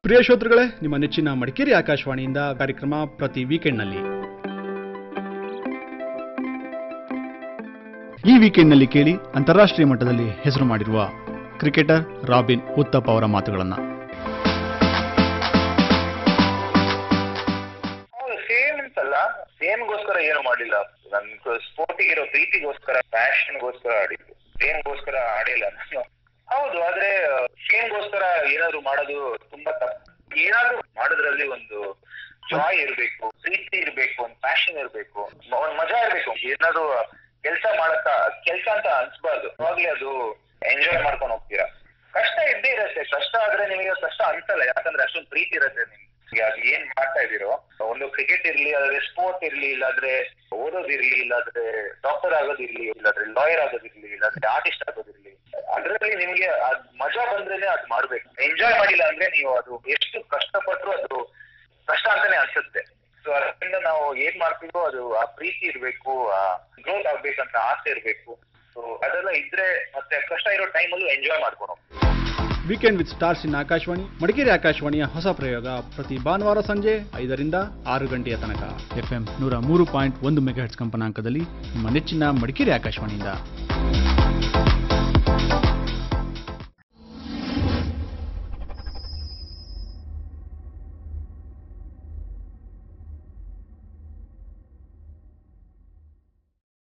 ಪ್ರಿಯ ಶ್ರೋತೃಗಳೇ ನಿಮ್ಮ ನೆಚ್ಚಿನ ಮಡಿಕೇರಿ ಆಕಾಶವಾಣಿಯಿಂದ ಕಾರ್ಯಕ್ರಮ ಪ್ರತಿ ವೀಕೆಂಡ್ನಲ್ಲಿ ಈ ವೀಕೆಂಡ್ನಲ್ಲಿ ಕೇಳಿ ಅಂತಾರಾಷ್ಟ್ರೀಯ ಮಟ್ಟದಲ್ಲಿ ಹೆಸರು ಮಾಡಿರುವ ಕ್ರಿಕೆಟರ್ ರಾಬಿನ್ ಉತ್ತಪ್ ಅವರ ಮಾತುಗಳನ್ನು ಸೇಮ್ ಅಂತಲ್ಲ ಸೇಮ್ಗೋಸ್ಕರ ಏನು ಮಾಡಿಲ್ಲ ನನ್ ಸ್ಪೋರ್ಟಿಗೆ ಇರೋ ಪ್ರೀತಿಗೋಸ್ಕರ ಪ್ಯಾಷನ್ಗೋಸ್ಕರ ಆಡಿದ್ದು ಸೇಮ್ಗೋಸ್ಕರ ಆಡಿಲ್ಲ ನಾನು ಹೌದು ಆದ್ರೆ ಸೇಮ್ಗೋಸ್ಕರ ಏನಾದ್ರು ಮಾಡೋದು ತುಂಬಾ ತಪ್ಪು ಏನಾದ್ರು ಮಾಡೋದ್ರಲ್ಲಿ ಒಂದು ಜಾಯ್ ಇರ್ಬೇಕು ಪ್ರೀತಿ ಇರ್ಬೇಕು ಒಂದು ಪ್ಯಾಷನ್ ಇರ್ಬೇಕು ಒಂದ್ ಮಜಾ ಇರ್ಬೇಕು ಏನಾದ್ರು ಕೆಲಸ ಮಾಡಕ್ಕ ಕೆಲಸ ಅಂತ ಅನ್ಸ್ಬಾರ್ದು ಅವಾಗ್ಲೇ ಅದು ಎಂಜಾಯ್ ಮಾಡ್ಕೊಂಡು ಹೋಗ್ತೀರಾ ಕಷ್ಟ ಇದ್ದೇ ಇರತ್ತೆ ಕಷ್ಟ ಆದ್ರೆ ನಿಮಗೆ ಕಷ್ಟ ಅನ್ಸಲ್ಲ ಯಾಕಂದ್ರೆ ಅಷ್ಟೊಂದು ಪ್ರೀತಿ ಇರತ್ತೆ ನಿಮ್ಗೆ ಅದು ಏನ್ ಮಾಡ್ತಾ ಇದೀರೋ ಒಂದು ಕ್ರಿಕೆಟ್ ಇರ್ಲಿ ಅದಾದ್ರೆ ಸ್ಪೋರ್ಟ್ ಇರ್ಲಿ ಇಲ್ಲಾದ್ರೆ ಓದೋದಿರ್ಲಿ ಇಲ್ಲಾದ್ರೆ ಡಾಕ್ಟರ್ ಆಗೋದಿರ್ಲಿ ಇಲ್ಲಾದ್ರೆ ಲಾಯರ್ ಆಗೋದಿರ್ಲಿ ಇಲ್ಲಾದ್ರೆ ಆರ್ಟಿಸ್ಟ್ ಆಗೋದಿರ್ಲಿ ಅದ್ರಲ್ಲಿ ನಿಮ್ಗೆ ಅದ್ ಮಜಾ ಬಂದ್ರೇನೆ ಅದ್ ಮಾಡ್ಬೇಕು ಎಂಜಾಯ್ ಮಾಡಿಲ್ಲ ಅಂದ್ರೆ ನೀವು ಅದು ಎಷ್ಟು ಕಷ್ಟಪಟ್ರು ಅದು ಕಷ್ಟ ಅಂತಾನೆ ಅನ್ಸುತ್ತೆ ಸೊ ಅದರಿಂದ ನಾವು ಏನ್ ಮಾಡ್ತೀವೋ ಅದು ಆ ಪ್ರೀತಿ ಇರ್ಬೇಕು ಆ ಗ್ರೋತ್ ಆಗ್ಬೇಕಂತ ಆಸೆ ಇರ್ಬೇಕು ಸೊ ಅದೆಲ್ಲ ಇದ್ರೆ ಮತ್ತೆ ಕಷ್ಟ ಇರೋ ಟೈಮಲ್ಲೂ ಎಂಜಾಯ್ ಮಾಡ್ಕೊಂಡು ಹೋಗ್ತೀವಿ weekend with stars in Akashvani Madikeri ಆಕಾಶವಾಣಿಯ ಹೊಸ ಪ್ರಯೋಗ ಪ್ರತಿ ಭಾನುವಾರ ಸಂಜೆ ಐದರಿಂದ ಆರು ಗಂಟೆಯ ತನಕ ಎಫ್ಎಂ ನೂರ ಮೂರು ಪಾಯಿಂಟ್ ಒಂದು ಮೆಗಾಹೆಟ್ಸ್ ಕಂಪನಾಂಕದಲ್ಲಿ ನಿಮ್ಮ ನೆಚ್ಚಿನ ಮಡಿಕೇರಿ ಆಕಾಶವಾಣಿಯಿಂದ